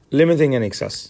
limiting and excess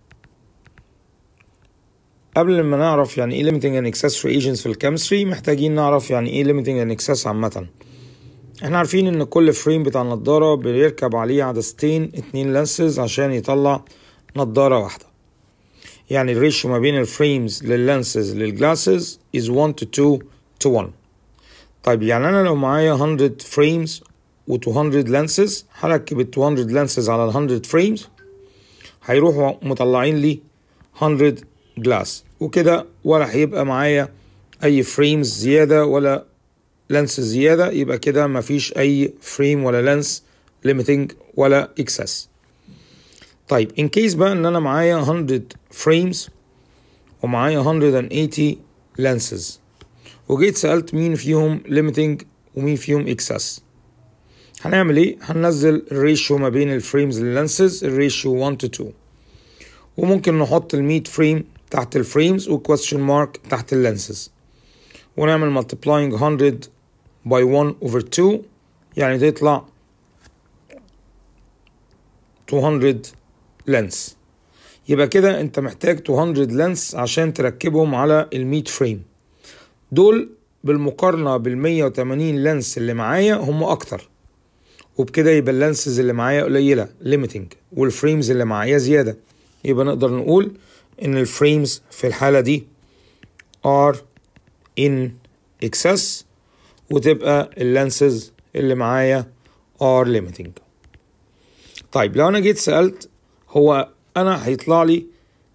قبل ما نعرف يعني ايه limiting and excess reagents في الكيمستري محتاجين نعرف يعني ايه limiting and excess عامة احنا عارفين ان كل فريم بتاع النضارة بيركب عليه عدستين اتنين لانسز عشان يطلع نضارة واحدة يعني الريشيو ما بين الفريمز لللانسز للجلاسز is 1 to 2 to 1 طيب يعني انا لو معايا 100 فريمز و 200 لانسز هركب ال 200 لانسز على ال 100 فريمز هيروحوا مطلعين لي 100 جلاس وكده ولا هيبقى معايا اي فريمز زياده ولا لانس زياده يبقى كده مفيش اي فريم ولا لانس ليميتنج ولا اكسس طيب ان كيس بقى ان انا معايا 100 فريمز ومعايا 180 لانسز وجيت سالت مين فيهم ليميتنج ومين فيهم اكسس هنعمل ايه هننزل الريشيو ما بين الفريمز لللانسز الريشيو 1 to 2 وممكن نحط ال 100 فريم تحت الفريمز وكويستشن مارك تحت اللانسز ونعمل multiplying 100 by 1 over 2 يعني تطلع 200 لينس يبقى كده انت محتاج 200 لينس عشان تركبهم على ال 100 فريم دول بالمقارنة بال 180 لينس اللي معايا هم أكتر وبكده يبقى اللانسز اللي معايا قليلة limiting والفريمز اللي معايا زيادة يبقى نقدر نقول إن الفريمز في الحالة دي are in excess وتبقى اللانسز اللي معايا are limiting طيب لو أنا جيت سألت هو أنا هيطلع لي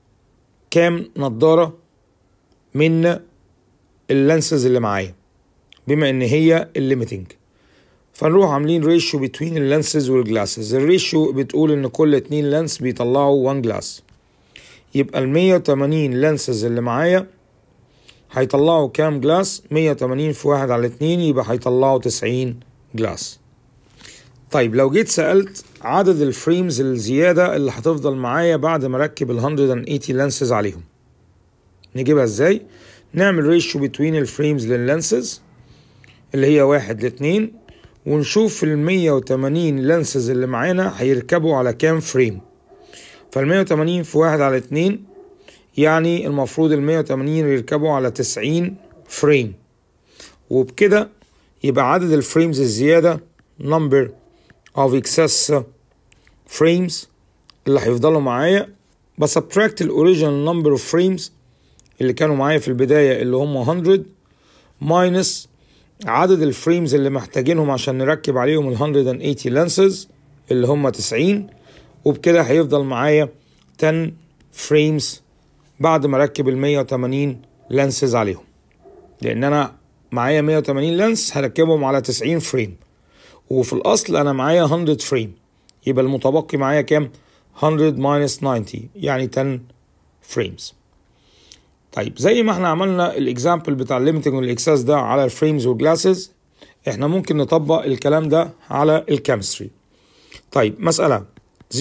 كام نضارة من اللانسز اللي معايا بما إن هي الليميتنج فنروح عاملين ريشيو بين اللانسز والجلاسز الريشيو بتقول ان كل اتنين لانس بيطلعوا 1 جلاس يبقى ال 180 لانسز اللي معايا هيطلعوا كام جلاس 180 في واحد على اتنين يبقى هيطلعوا 90 جلاس طيب لو جيت سألت عدد الفريمز الزيادة اللي هتفضل معايا بعد ما اركب ال 180 لانسز عليهم نجيبها ازاي نعمل ريشيو بين الفريمز لللانسز اللي هي واحد لاتنين ونشوف ال 180 لانسز اللي معانا هيركبوا على كام فريم فال 180 في واحد على اتنين يعني المفروض ال 180 يركبوا على 90 فريم وبكده يبقى عدد الفريمز الزيادة number of excess frames اللي هيفضلوا معايا بسبتراكت الاوريجينال نمبر اوف فريمز اللي كانوا معايا في البداية اللي هم 100 ماينس عدد الفريمز اللي محتاجينهم عشان نركب عليهم ال 180 لانسز اللي هم 90 وبكده هيفضل معايا 10 فريمز بعد ما اركب ال 180 لانسز عليهم لان انا معايا 180 لانس هركبهم على 90 فريم وفي الاصل انا معايا 100 فريم يبقى المتبقي معايا كام 100 minus 90 يعني 10 فريمز طيب زي ما احنا عملنا الاكزامبل بتاع الليمتنج والاكساس ده على الفريمز والجلاسز احنا ممكن نطبق الكلام ده على الكيمستري طيب مسألة 0.05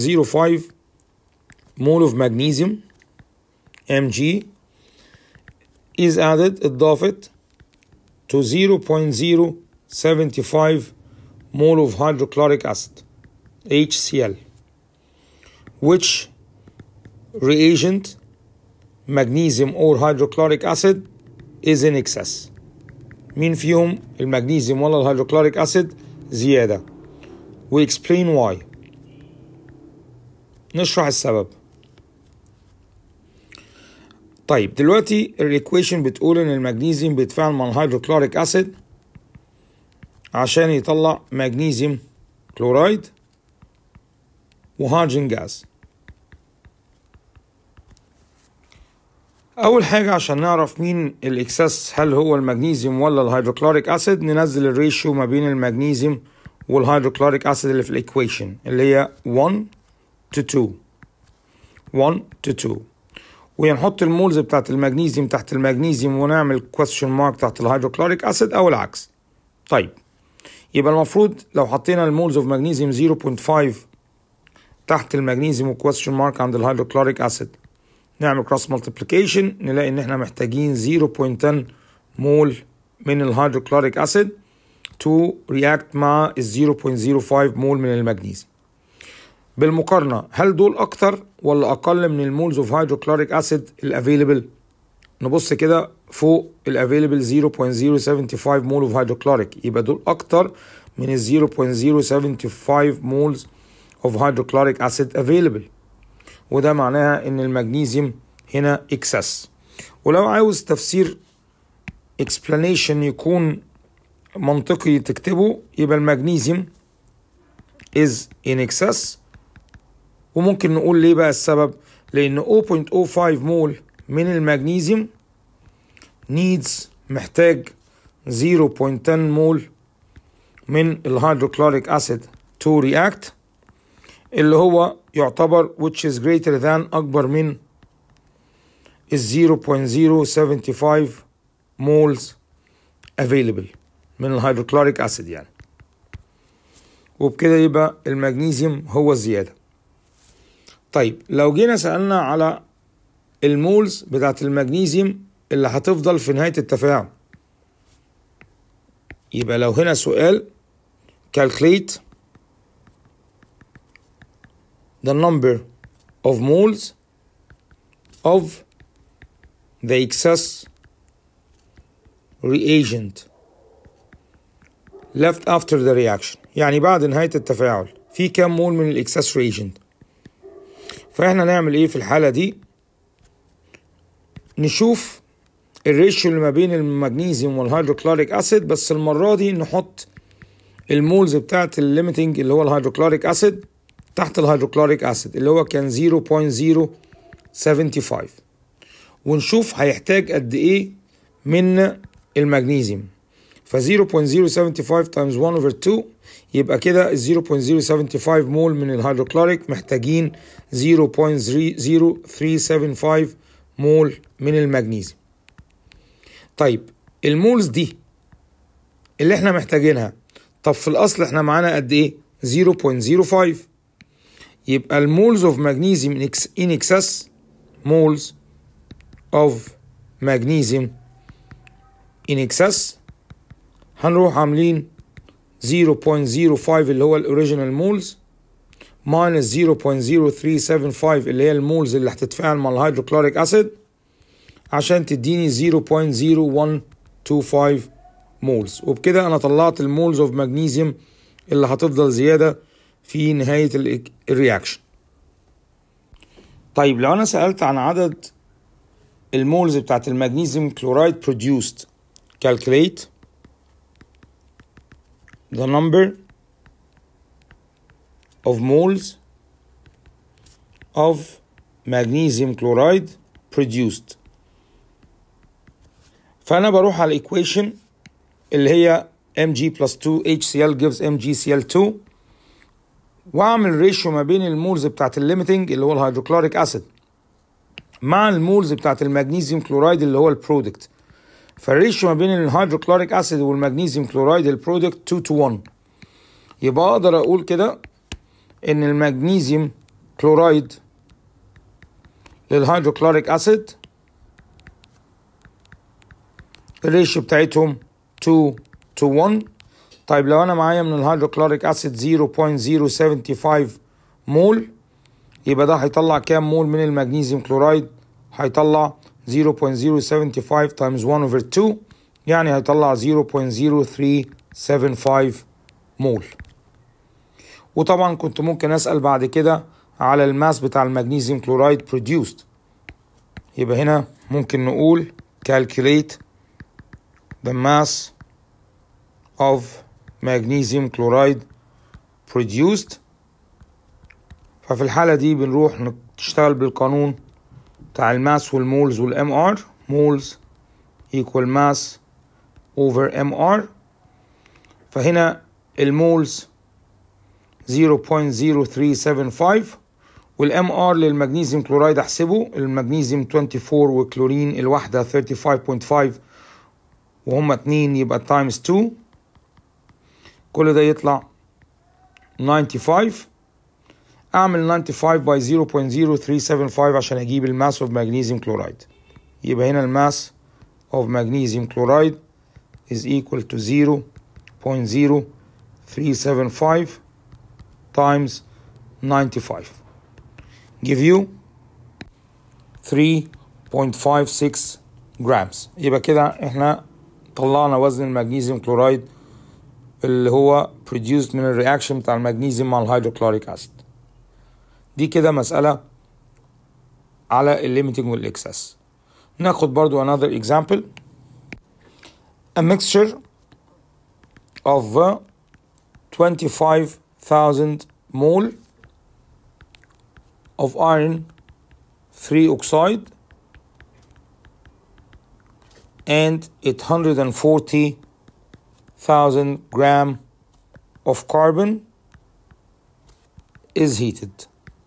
مول of magnesium Mg is added اضافت to 0.075 mole of hydrochloric acid HCl which reagent magnesium or hydrochloric acid is in excess مين فيهم المغنيسيوم ولا الهيدروكلوريك اسيد زياده we explain why نشرح السبب طيب دلوقتي الايكويشن بتقول ان المغنيسيوم بيتفاعل مع الهيدروكلوريك اسيد عشان يطلع مغنيسيوم كلورايد وهيدروجين جاز اول حاجه عشان نعرف مين الاكسس هل هو المغنيسيوم ولا الهيدروكلوريك اسيد ننزل الريشيو ما بين المغنيسيوم والهيدروكلوريك اسيد اللي في الايكويشن اللي هي 1 to 2 1 to 2 ونحط المولز بتاعت المغنيسيوم تحت المغنيسيوم ونعمل question مارك تحت الهيدروكلوريك اسيد او العكس طيب يبقى المفروض لو حطينا المولز اوف مغنيسيوم 0.5 تحت المغنيسيوم وكويستشن مارك عند الهيدروكلوريك اسيد نعمل كروس مالتيبليكيشن نلاقي ان احنا محتاجين 0.10 مول من الهيدروكلوريك اسيد تو رياكت مع ال 0.05 مول من المغنيسيوم بالمقارنة هل دول أكتر ولا أقل من المولز اوف هيدروكلوريك أسيد الأفيلبل؟ نبص كده فوق الافيلبل 0.075 مول اوف هيدروكلوريك يبقى دول أكتر من ال 0.075 مولز اوف هيدروكلوريك أسيد افيلبل وده معناها إن المغنيسيوم هنا اكسس ولو عاوز تفسير explanation يكون منطقي تكتبه يبقى المغنيسيوم is in excess وممكن نقول ليه بقى السبب لأن 0.05 مول من المغنيسيوم needs محتاج 0.10 مول من الهيدروكلوريك أسيد to react اللي هو يعتبر which is greater than أكبر من ال 0.075 مولز available من الهيدروكلوريك أسيد يعني وبكده يبقى المغنيسيوم هو الزيادة طيب لو جينا سألنا على المولز بتاعت المغنيسيوم اللي هتفضل في نهاية التفاعل يبقى لو هنا سؤال calculate the number of moles of the excess reagent left after the reaction يعني بعد نهاية التفاعل في كام مول من الاكسس reagent فاحنا نعمل ايه في الحالة دي نشوف الريشيو اللي ما بين المغنيسيوم والهيدروكلوريك اسيد بس المرة دي نحط المولز بتاعت الليميتنج اللي هو الهيدروكلوريك اسيد تحت الهيدروكلوريك اسيد اللي هو كان 0.075 ونشوف هيحتاج قد ايه من المغنيسيوم ف 0.075 times 1 over 2 يبقى كده 0.075 مول من الهيدروكلوريك محتاجين 0.0375 مول من المغنيسيوم طيب المولز دي اللي احنا محتاجينها طب في الاصل احنا معانا قد ايه 0.05 يبقى المولز اوف magnesium in excess moles of magnesium in excess هنروح عاملين 0.05 اللي هو الاوريجينال مولز minus 0.0375 اللي هي المولز اللي هتتفاعل مع الهيدروكلوريك اسيد عشان تديني 0.0125 مولز وبكده انا طلعت المولز اوف مغنيسيوم اللي هتفضل زياده في نهايه الرياكشن طيب لو انا سالت عن عدد المولز بتاعت المغنيسيوم كلورايد produced calculate the number of moles of magnesium chloride produced فأنا بروح على الإيكويشن اللي هي Mg plus 2 HCl gives MgCl2 وأعمل ريشيو ما بين المولز بتاعت الليميتنج اللي هو الهيدروكلوريك أسيد مع المولز بتاعت المغنيسيوم كلورايد اللي هو البرودكت فالريشيو ما بين الهيدروكلوريك أسيد والمغنيسيوم كلورايد البرودكت 2 to 1 يبقى أقدر أقول كده إن المغنيسيوم كلورايد للهيدروكلوريك أسيد الريشيو بتاعتهم 2 to 1 طيب لو انا معايا من الهيدروكلوريك اسيد 0.075 مول يبقى ده هيطلع كام مول من المغنيسيوم كلورايد هيطلع 0.075 times 1 over 2 يعني هيطلع 0.0375 مول وطبعا كنت ممكن اسال بعد كده على الماس بتاع المغنيسيوم كلورايد produced يبقى هنا ممكن نقول calculate the mass of magnesium chloride produced ففي الحالة دي بنروح نشتغل بالقانون بتاع الماس والمولز والام ار مولز equal mass over mr فهنا المولز 0.0375 والام ار للمغنيسيوم كلورايد احسبه المغنيسيوم 24 والكلورين الواحدة 35.5 وهما اتنين يبقى تايمز 2 كل ده يطلع 95 اعمل 95 باي 0.0375 عشان اجيب الماس اوف مغنيسيوم كلورايد يبقى هنا الماس of magnesium chloride is equal to 0.0375 times 95 give you 3.56 grams يبقى كده احنا طلعنا وزن المغنيسيوم كلورايد اللي هو produced من الرياكشن بتاع المغنيسيوم مع الهيدروكلوريك اسيد دي كده مسألة على الليميتنج والاكسس ناخد برضو another example a mixture of uh, 25,000 mole of iron 3 oxide and 840,000 gram of carbon is heated.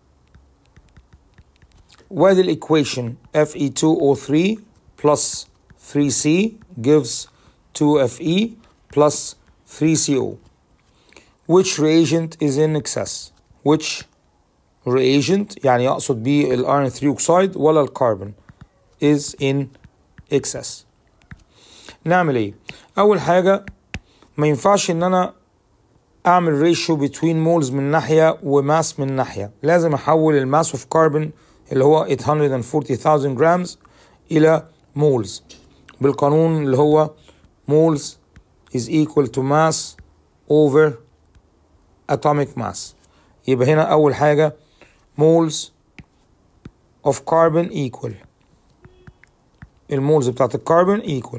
وادي equation Fe2O3 plus 3C gives 2Fe plus 3CO. Which reagent is in excess? Which reagent يعني يقصد بيه ال iron 3 oxide ولا الكربون is in excess. نعمل ايه؟ أول حاجة ما ينفعش إن أنا أعمل ريشيو between moles من ناحية وماس من ناحية لازم أحول الماس اوف كربون اللي هو 840,000 جرامز إلى مولز بالقانون اللي هو moles is equal to mass over atomic mass يبقى هنا أول حاجة moles of carbon equal المولز بتاعت الكربون equal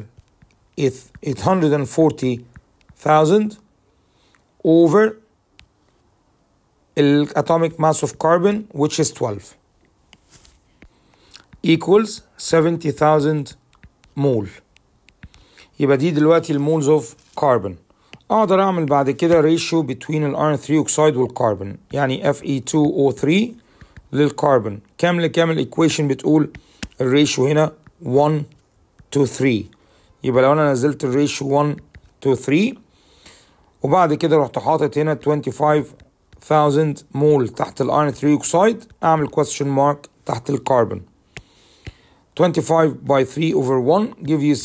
840,000 over الatomic mass of carbon which is 12 equals 70,000 mole يبقى دي دلوقتي المولز اوف كربون اقدر اعمل بعد كده ريشيو بين الايرون 3 اوكسايد والكربون يعني Fe2O3 للكربون كام لكام الايكويشن بتقول الريشيو هنا 1 to 3 يبقى لو انا نزلت الريشيو 1 to 3 وبعد كده رحت حاطط هنا 25000 مول تحت الايرون 3 اوكسايد اعمل question مارك تحت الكربون 25 by 3 over 1 give you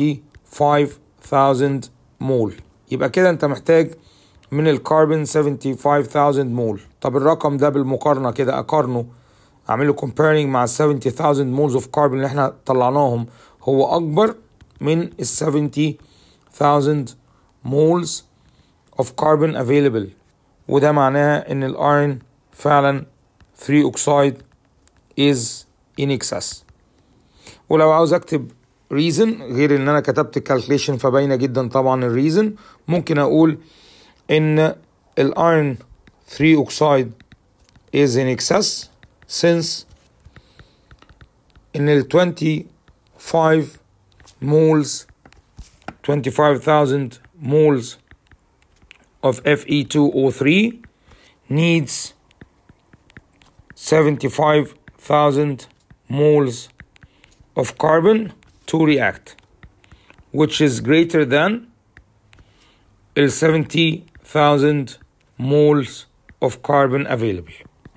75,000 مول يبقى كده انت محتاج من الكربون 75,000 مول طب الرقم ده بالمقارنة كده اقارنه اعمله comparing مع 70,000 مولز اوف كربون اللي احنا طلعناهم هو اكبر من ال 70,000 مولز of carbon available وده معناها ان الايرون فعلا 3 oxide is in excess ولو عاوز اكتب reason غير ان انا كتبت calculation فباينه جدا طبعا الريزن ممكن اقول ان الايرون 3 oxide is in excess since ان ال 25 moles 25,000 moles of Fe2O3 needs 75,000 moles of carbon to react, which is greater than ال 70,000 moles of carbon available.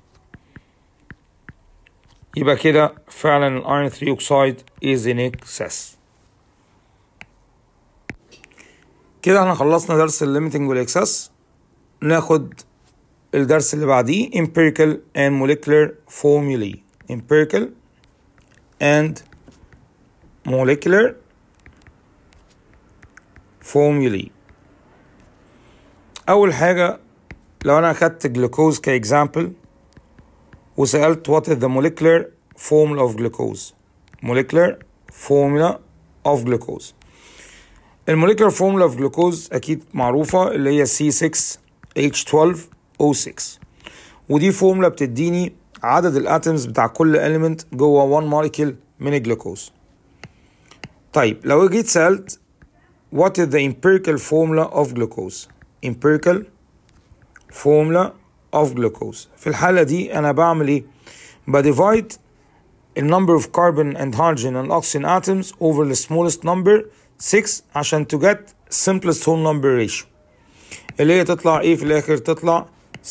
يبقى كده فعلا الايرون 3 oxide is in excess. كده احنا خلصنا درس الليميتنج والاكسس ناخد الدرس اللي بعديه empirical and molecular formulae empirical and molecular formulae أول حاجة لو أنا أخدت جلوكوز كإكزامبل وسألت what is the molecular formula of glucose molecular formula of glucose الموليكولار فورمولا اوف جلوكوز اكيد معروفه اللي هي C6H12O6 ودي فورمولا بتديني عدد الاتومز بتاع كل element جوه 1 موليكيول من الجلوكوز طيب لو جيت سالت what is the empirical formula of glucose empirical formula of glucose في الحالة دي أنا بعمل إيه؟ بديفايد the number of carbon and hydrogen and oxygen atoms over the smallest number 6 عشان to get simplest whole number ratio اللي هي تطلع ايه في الاخر تطلع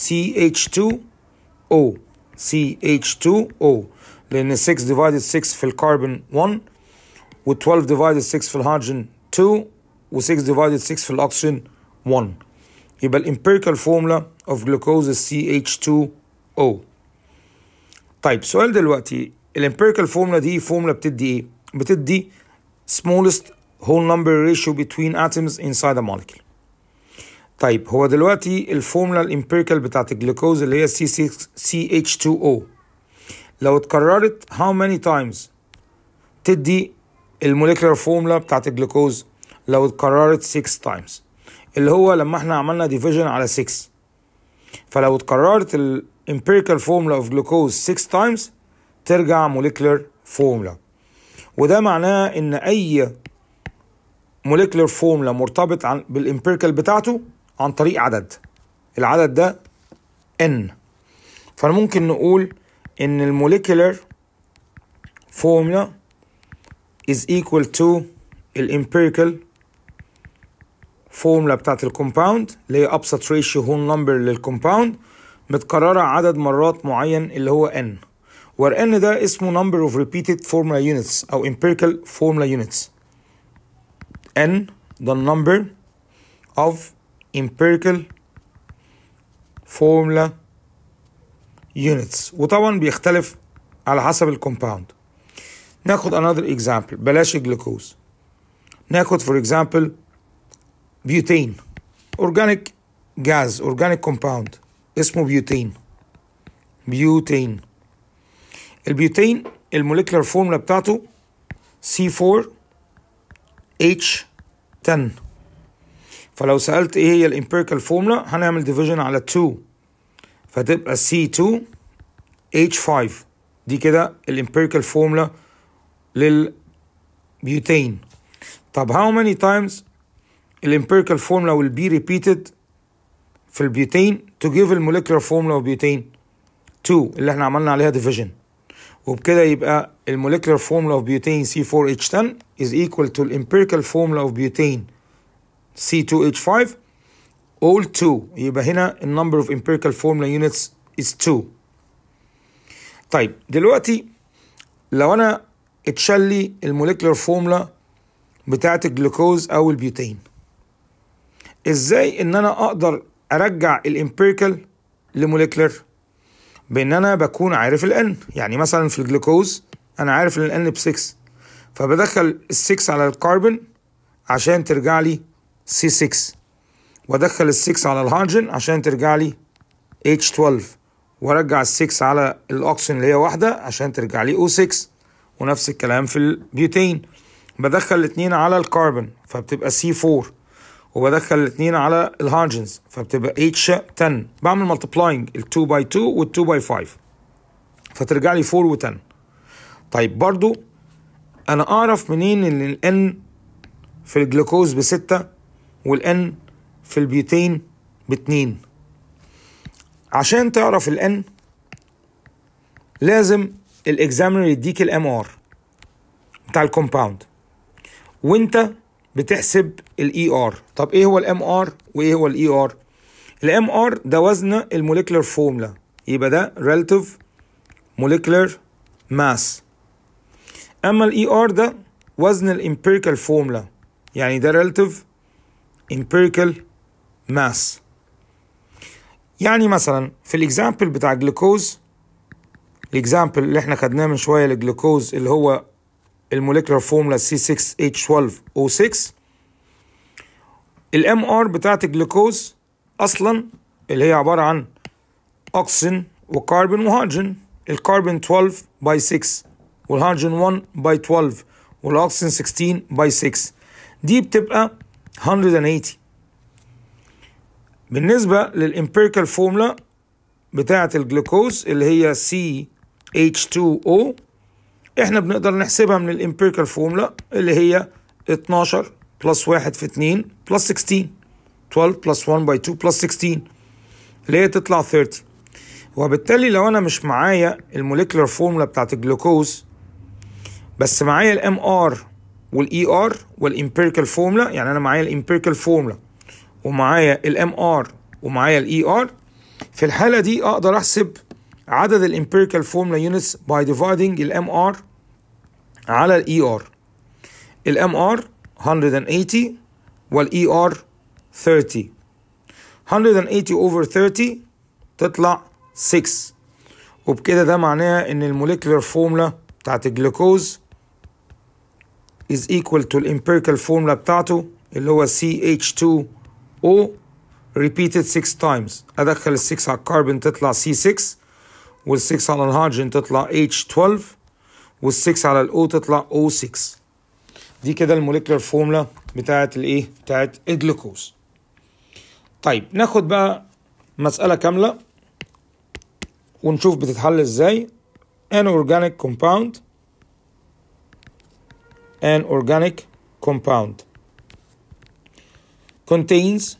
CH2O CH2O لان 6 divided 6 في الكربون 1 و 12 divided 6 في الهيدروجين 2 و 6 divided 6 في الاكسجين 1 يبقى الامبيريكال فورمولا of glucose is CH2 O طيب سؤال دلوقتي الامبيريكال فورمولا دي فورمولا بتدي ايه؟ بتدي smallest whole number ratio between atoms inside a molecule طيب هو دلوقتي الفورمولا الامبيريكال بتاعت الجلوكوز اللي هي CH2O لو اتكررت how many times تدي الموليكولار فورمولا بتاعت الجلوكوز لو اتكررت 6 times اللي هو لما احنا عملنا ديفيجن على 6 فلو اتكررت الامبيريكال فورمولا اوف جلوكوز 6 times ترجع موليكولار فورمولا وده معناه ان اي موليكولار فورمولا مرتبط عن بالامبيريكال بتاعته عن طريق عدد العدد ده n فانا ممكن نقول ان الموليكولار فورمولا is equal to الامبيريكال فورمولا بتاعت الكومباوند اللي هي ابسط ريشيو هول نمبر للكومباوند متكررة عدد مرات معين اللي هو n where n ده اسمه number of repeated formula units أو empirical formula units n the number of empirical formula units وطبعا بيختلف على حسب الكومباوند ناخد another example بلاش الجلوكوز ناخد for example butane organic gas organic compound اسمه بيوتين بيوتين البيوتين الموليكولار فورمولا بتاعته C4H10 فلو سألت ايه هي الامبيريكال فورمولا هنعمل ديفيجن على 2 فتبقى C2H5 دي كده الامبيريكال فورمولا للبيوتين طب how many times الامبيريكال فورمولا will be repeated في البيوتين to give الموليكولار فورمولا of butane 2 اللي احنا عملنا عليها division وبكده يبقى الموليكولار فورمولا of butane C4H10 is equal to الامبيريكال فورمولا of butane C2H5 all 2 يبقى هنا ال number of empirical formula units is 2 طيب دلوقتي لو انا اتشال لي الموليكولار فورمولا بتاعت الجلوكوز او البيوتين ازاي ان انا اقدر ارجع الامبيريكال لموليكولر بان انا بكون عارف الان يعني مثلا في الجلوكوز انا عارف ان الان ب 6 فبدخل ال 6 على الكربون عشان ترجع لي سي 6 وادخل ال 6 على الهيدروجين عشان ترجع لي H12 وارجع ال 6 على الاكسجين اللي هي واحده عشان ترجع لي O6 ونفس الكلام في البيوتين بدخل الاثنين على الكربون فبتبقى C4 وبدخل الاثنين على الهيدروجينز فبتبقى H10 بعمل ملتبلاينج ال 2 باي 2 وال 2 باي 5 فترجع لي 4 و 10 طيب برضو انا اعرف منين ان ال N في الجلوكوز بستة وال N في البيوتين باتنين عشان تعرف ال N لازم الاكزامينر يديك الام ار بتاع الكومباوند وانت بتحسب الاي ار طب ايه هو الام ار وايه هو الاي ار الام ار ده وزن الموليكولار فورمولا يبقى ده relative molecular mass اما الاي ار ده وزن الامبيريكال فورمولا يعني ده relative empirical mass يعني مثلا في الاكزامبل بتاع الجلوكوز الاكزامبل اللي احنا خدناه من شويه للجلوكوز اللي هو الموليكولار فورمولا C6H12O6 الام ار بتاعت الجلوكوز اصلا اللي هي عباره عن اكسجين وكربون وهيدروجين الكربون 12 باي 6 والهيدروجين 1 باي 12 والاكسجين 16 باي 6 دي بتبقى 180 بالنسبه للامبيريكال فورمولا بتاعه الجلوكوز اللي هي CH2O احنا بنقدر نحسبها من الامبيريكال فورمولا اللي هي 12 بلس 1 في 2 بلس 16 12 بلس 1 باي 2 بلس 16 اللي هي تطلع 30 وبالتالي لو انا مش معايا الموليكولار فورمولا بتاعت الجلوكوز بس معايا الام ار والاي ار والامبيريكال فورمولا يعني انا معايا الامبيريكال فورمولا ومعايا الام ار ومعايا الاي ار في الحاله دي اقدر احسب عدد الامبيريكال فورمولا يونتس باي ديفايدنج الام ار على الاي ار الام ار 180 والاي ار 30 180 over 30 تطلع 6 وبكده ده معناه ان الموليكولر فورمولا بتاعت الجلوكوز is equal to الامبيريكال فورمولا بتاعته اللي هو CH2O repeated 6 times ادخل ال 6 على الكربون تطلع C6 وال 6 على الهيدروجين تطلع H12 وال 6 على الاو تطلع O6 دي كده الموليكولر فورمولا بتاعت الايه بتاعت الجلوكوز طيب ناخد بقى مسألة كاملة ونشوف بتتحل ازاي an organic compound an organic compound contains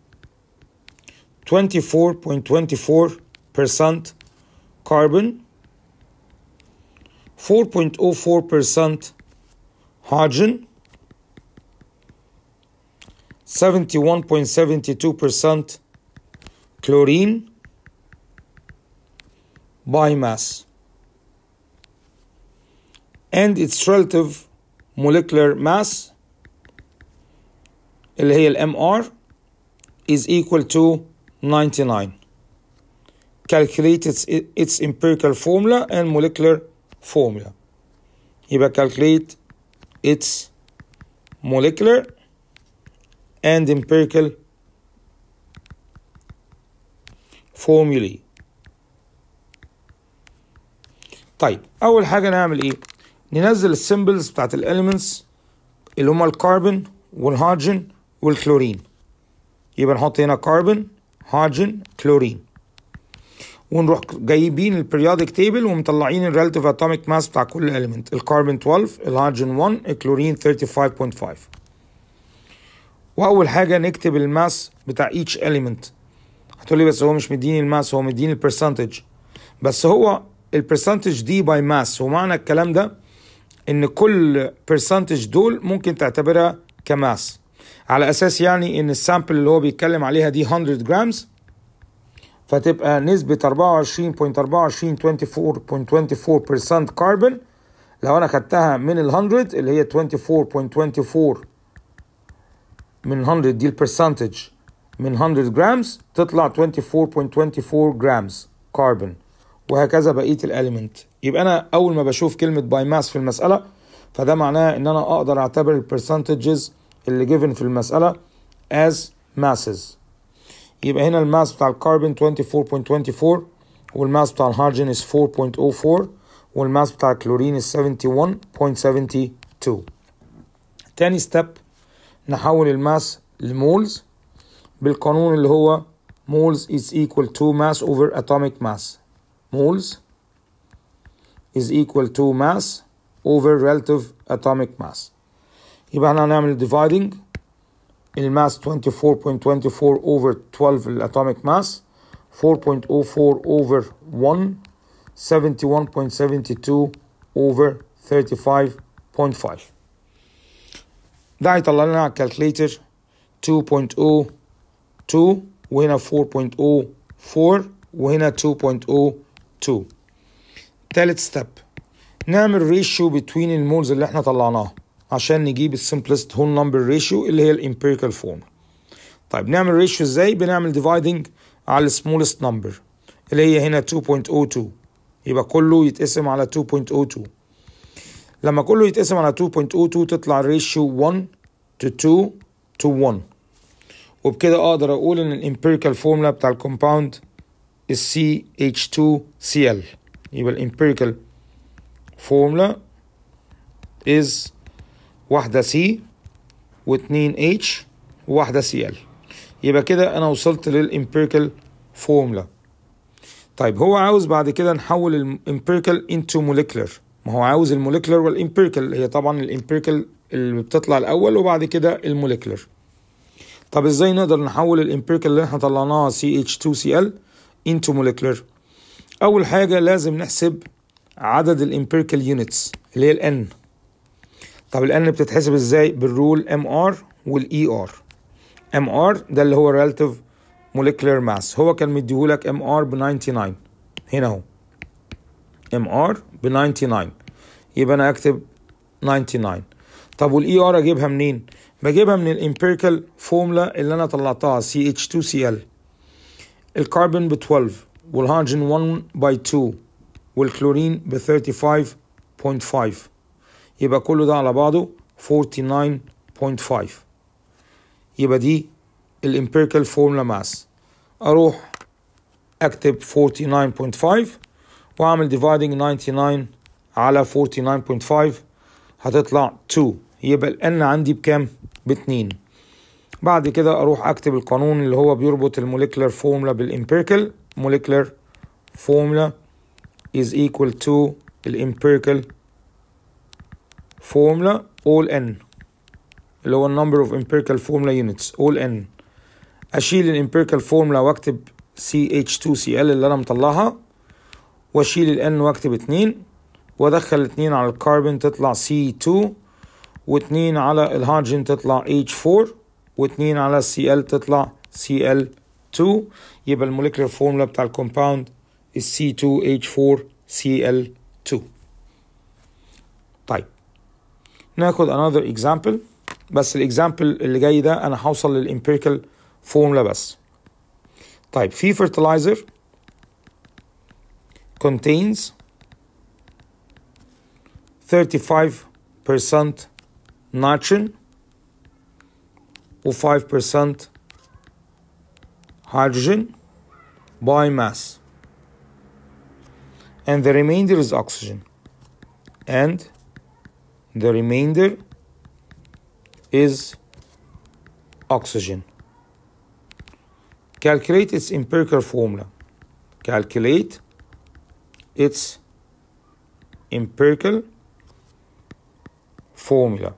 24.24% carbon 4.04% hydrogen 71.72% chlorine by mass and its relative molecular mass اللي هي ال MR is equal to 99 calculate its, its empirical formula and molecular formula يبقى calculate its molecular and empirical formulae طيب اول حاجه نعمل ايه ننزل السيمبلز بتاعت الاليمنتس اللي هما الكربون والهيدروجين والكلورين يبقى نحط هنا كربون هيدروجين كلورين ونروح جايبين البريودك تيبل ومطلعين الريلاتيف اتوميك ماس بتاع كل اليمنت الكربون 12 الهيدروجين 1 الكلورين 35.5 واول حاجه نكتب الماس بتاع each element هتقولي بس هو مش مديني الماس هو مديني البرسنتج بس هو البرسنتج دي باي ماس ومعنى الكلام ده ان كل برسنتج دول ممكن تعتبرها كماس على اساس يعني ان السامبل اللي هو بيتكلم عليها دي 100 جرامز فتبقى نسبة 24.24 24.24% كربون لو انا خدتها من ال 100 اللي هي 24.24 من 100 دي البرسنتج من 100 جرامز تطلع 24.24 جرامز كربون وهكذا بقيه الاليمنت يبقى انا اول ما بشوف كلمه باي ماس في المساله فده معناه ان انا اقدر اعتبر البرسنتجز اللي جيفن في المساله as masses يبقى هنا الماس بتاع الكربون 24.24 والماس بتاع الهيدروجين is 4.04 والماس بتاع الكلورين is 71.72 تاني ستيب نحول الماس لمولز بالقانون اللي هو moles is equal to mass over atomic mass moles is equal to mass over relative atomic mass يبقى احنا هنعمل dividing الماس 24.24 over 12 الاتوميك ماس 4.04 over 1 71.72 over 35.5 ده هيطلع لنا على الكالكليتر 2.02 وهنا 4.04 وهنا 2.02 تالت ستيب نعمل ريشيو بين المولز اللي احنا طلعناها عشان نجيب السمبلست هول نمبر ريشيو اللي هي الامبيريكال فورم طيب نعمل ريشيو ازاي بنعمل ديفايدنج على السمولست نمبر اللي هي هنا 2.02 يبقى كله يتقسم على 2.02 لما كله يتقسم على 2.02 تطلع الريشيو 1 to 2 to 1 وبكده اقدر اقول ان الامبيريكال فورمولا بتاع الكومباوند CH2Cl يبقى الامبيريكال فورمولا is واحدة C واتنين H وواحدة Cl يبقى كده انا وصلت للامبيريكال فورمولا طيب هو عاوز بعد كده نحول الامبيريكال into molecular ما هو عاوز الموليكولر والامبيريكال هي طبعا الامبيريكال اللي بتطلع الاول وبعد كده الموليكولر طب ازاي نقدر نحول الامبيريكال اللي احنا طلعناها CH2Cl into molecular اول حاجه لازم نحسب عدد الامبيريكال يونتس اللي هي الان طب الان بتتحسب ازاي بالرول ام ار والاي ار ام ار ده اللي هو relative molecular mass هو كان مديهولك ام ار ب 99 هنا اهو ام ار ب 99 يبقى انا اكتب 99 طب والاي ار اجيبها منين بجيبها من الامبيريكال فورمولا اللي انا طلعتها CH2Cl الكربون ب 12 والهيدروجين 1 باي 2 والكلورين ب 35.5 يبقى كله ده على بعضه 49.5 يبقى دي الامبيريكال فورمولا ماس اروح اكتب 49.5 واعمل dividing 99 على 49.5 هتطلع 2 يبقى الان عندي بكام؟ باتنين بعد كده اروح اكتب القانون اللي هو بيربط الموليكولار فورمولا بالامبيريكال molecular formula is equal to الامبيريكال formula all n اللي هو number of empirical formula units all n اشيل الامبيريكال فورمولا واكتب CH2Cl اللي انا مطلعها واشيل ال N واكتب اتنين وادخل اتنين على الكربون تطلع C2 واتنين على الهيدروجين تطلع H4 واتنين على Cl تطلع Cl2 يبقى الموليكولار فورمولا بتاع الكومباوند C2H4Cl2 طيب ناخد another example بس الاكزامبل اللي جاي ده انا هوصل للامبيريكال فورمولا بس طيب في fertilizer contains 35% nitrogen و 5% hydrogen by mass and the remainder is oxygen and the remainder is oxygen calculate its empirical formula calculate its empirical formula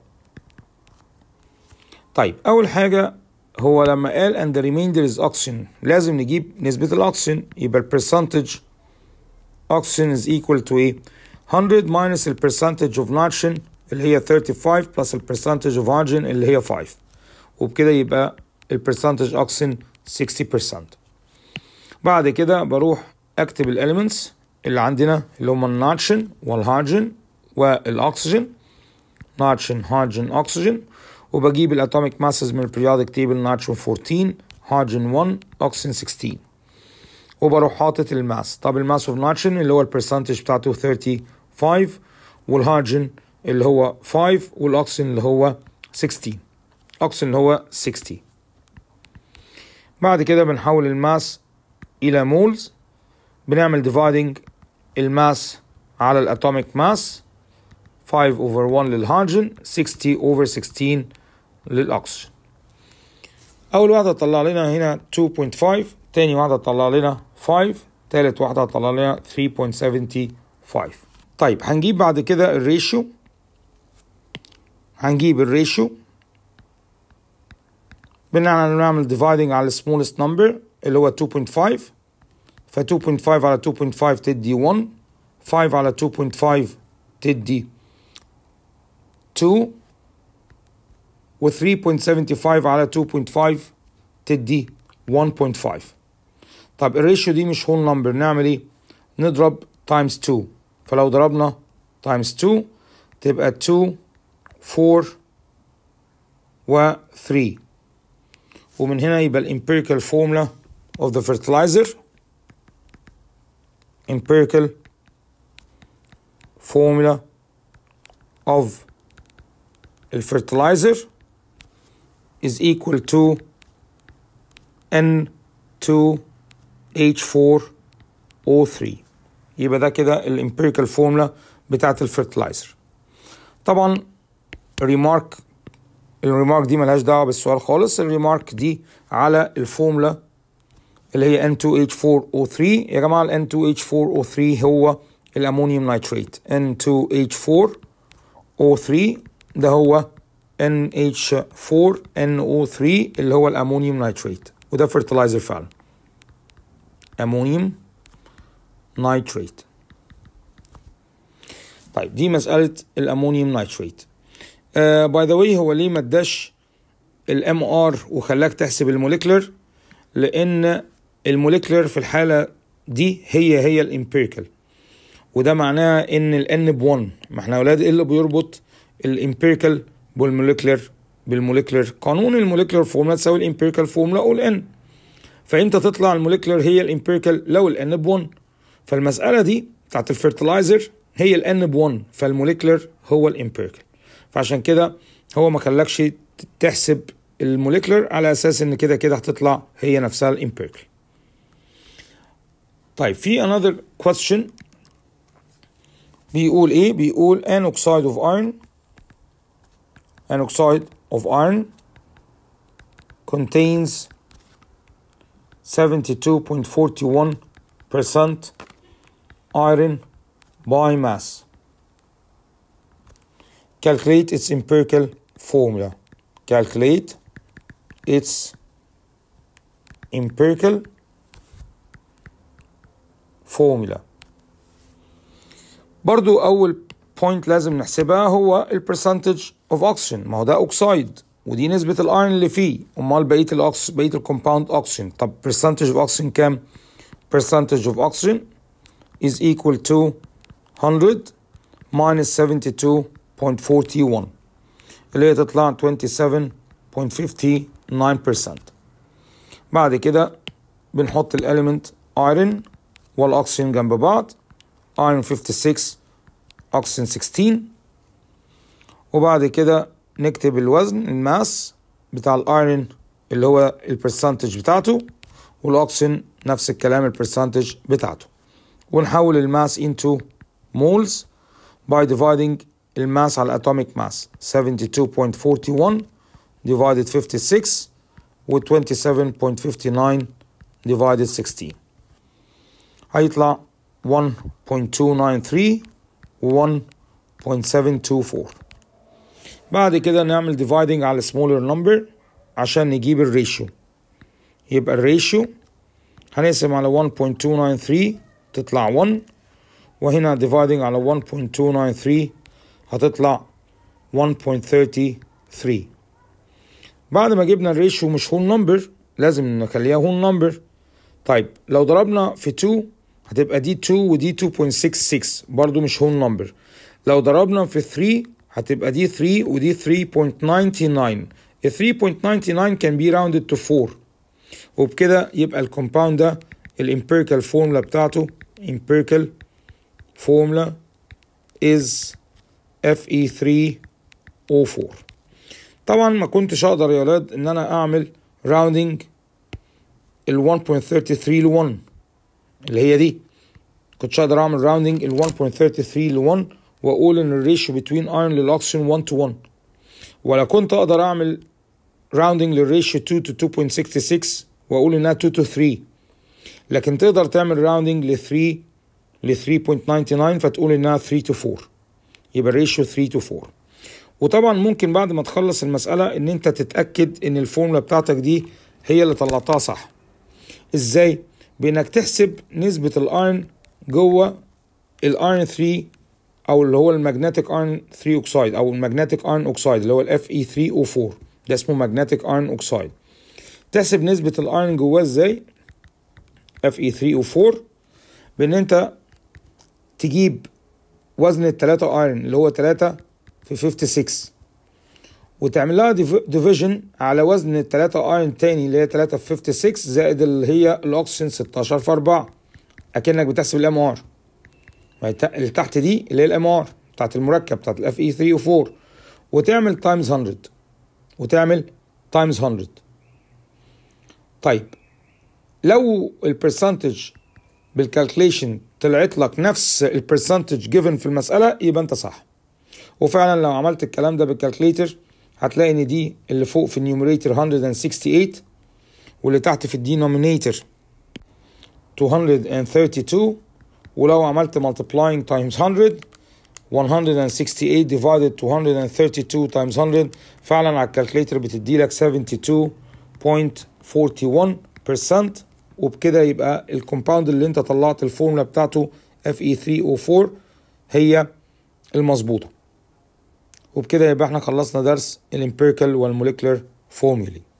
طيب أول حاجة هو لما قال and the remainder is oxygen لازم نجيب نسبة الأكسجين يبقى ال percentage oxygen is equal to ايه 100 minus ال percentage of nitrogen اللي هي 35 plus ال percentage of hydrogen اللي هي 5 وبكده يبقى ال percentage oxygen 60% بعد كده بروح اكتب الاليمنتس اللي عندنا اللي هم النيتروجين والهيدروجين والاكسجين نيتروجين هيدروجين اكسجين وبجيب الاتوميك ماسز من البريودك تيبل نيتروجين 14 هيدروجين 1 اكسجين 16 وبروح حاطط الماس طب الماس اوف نيتروجين اللي هو البرسنتج بتاعته 35 والهيدروجين اللي هو 5 والاكسجين اللي هو 16 اكسجين اللي هو 60 بعد كده بنحول الماس الى مولز بنعمل dividing الماس على الاتوميك ماس 5 over 1 للهيدروجين 60 over 16 للاكسجين اول واحده طلع لنا هنا 2.5 تاني واحده طلع لنا 5 تالت واحده طلع لنا 3.75 طيب هنجيب بعد كده الريشيو هنجيب الريشيو بنعمل نعمل dividing على smallest number اللي هو 2.5 ف 2.5 على 2.5 تدي 1 5 على 2.5 تدي 2 و 3.75 على 2.5 تدي 1.5 طب الريشيو دي مش هول نمبر نعمل ايه نضرب تايمز 2 فلو ضربنا تايمز 2 تبقى 2 4 و 3 ومن هنا يبقى الامبيريكال فورمولا of the fertilizer empirical formula of the fertilizer is equal to N2H4O3 يبقى ده كده الامبيريكال فورمولا بتاعت الفرتلايزر طبعا الريمارك الريمارك دي ملهاش دعوه بالسؤال خالص الريمارك دي على الفورمولا اللي هي N2H4O3 يا جماعة ال N2H4O3 هو الأمونيوم نيتريت N2H4O3 ده هو NH4NO3 اللي هو الأمونيوم نيتريت وده فرتلايزر فعلا أمونيوم نيتريت طيب دي مسألة الأمونيوم نيتريت باي ذا واي هو ليه ما اداش الام ار وخلاك تحسب الموليكولر لان الموليكولر في الحالة دي هي هي الامبيريكال وده معناه ان الان ب 1 ما احنا اولاد ايه اللي بيربط الامبيريكال بالموليكولر بالموليكولر قانون الموليكولر فورمولا تساوي الامبيريكال فورمولا او الان فامتى تطلع الموليكولر هي الامبيريكال لو الان ب 1 فالمسألة دي بتاعت الفيرتلايزر هي الان ب 1 فالموليكولر هو الامبيريكال فعشان كده هو ما خلاكش تحسب الموليكولر على اساس ان كده كده هتطلع هي نفسها الامبيريكال طيب في another question بيقول ايه بيقول an oxide of iron an oxide of iron contains 72.41% iron by mass calculate its empirical formula calculate its empirical formula برضو أول بوينت لازم نحسبها هو ال percentage of oxygen ما هو ده أوكسايد ودي نسبة الأيرون اللي فيه أمال بقية الأكس بقية الكومباوند أوكسجين طب percentage of oxygen كام؟ percentage of oxygen is equal to 100 minus 72.41 اللي هي تطلع 27.59% بعد كده بنحط الاليمنت ايرون والاكسجين جنب بعض ايرون 56 اكسجين 16 وبعد كده نكتب الوزن الماس بتاع الايرون اللي هو البرسنتج بتاعته والاكسجين نفس الكلام البرسنتج بتاعته ونحول الماس into moles by dividing الماس على الاتوميك ماس 72.41 divided 56 و 27.59 divided 16 هيطلع 1.293 و 1.724 بعد كده نعمل dividing على smaller number عشان نجيب الريشيو يبقى الريشيو هنقسم على 1.293 تطلع 1 وهنا dividing على 1.293 هتطلع 1.33 بعد ما جبنا الريشيو مش هول نمبر لازم نخليها هول نمبر طيب لو ضربنا في 2 هتبقى دي 2 ودي 2.66 برضو مش هول نمبر لو ضربنا في 3 هتبقى دي 3 ودي 3.99 ال 3.99 كان بي راوندد تو 4 وبكده يبقى الكومباوند ده الامبيريكال فورمولا بتاعته empirical formula is Fe3O4 طبعا ما كنتش اقدر يا ولاد ان انا اعمل راوندنج ال 1.33 ل 1 اللي هي دي كنتش اقدر اعمل راوندنج ال 1.33 ل 1 واقول ان الريشيو بتوين ايرون للاكسجين 1 تو 1 ولا كنت اقدر اعمل راوندنج للريشيو 2 تو 2.66 واقول انها 2 تو 3 لكن تقدر تعمل راوندنج ل 3 ل 3.99 فتقول انها 3 تو 4 يبقى الريشيو 3 تو 4 وطبعا ممكن بعد ما تخلص المسألة ان انت تتأكد ان الفورمولا بتاعتك دي هي اللي طلعتها صح ازاي بانك تحسب نسبة الايرن جوه الايرن 3 او اللي هو المagnetic ايرن 3 اوكسايد او المagnetic ايرن اوكسايد اللي هو الاف اي 3 او 4 ده اسمه magnetic ايرن اوكسايد تحسب نسبة الايرن جواه ازاي اف اي 3 او 4 بان انت تجيب وزن التلاتة ايرون اللي هو تلاتة في 56 وتعمل لها ديفيجن على وزن التلاتة ايرون تاني اللي هي تلاتة في 56 زائد اللي هي الاكسجين 16 في 4 اكنك بتحسب الام ار اللي تحت دي اللي هي الام ار بتاعت المركب بتاعت الاف اي 3 و 4 وتعمل تايمز 100 وتعمل تايمز 100 طيب لو البرسنتج بالكالكوليشن طلعت لك نفس البرسنتج جيفن في المسألة يبقى انت صح وفعلا لو عملت الكلام ده بالكالكوليتر هتلاقي ان دي اللي فوق في النيوميريتور 168 واللي تحت في الدينومينيتور 232 ولو عملت multiplying times 100 168 divided 232 times 100 فعلا على الكالكوليتر بتدي لك 72.41% وبكده يبقى الكومباوند اللي انت طلعت الفورمولا بتاعته Fe3O4 هي المظبوطه وبكده يبقى احنا خلصنا درس الامبيريكال والموليكولر فورمولي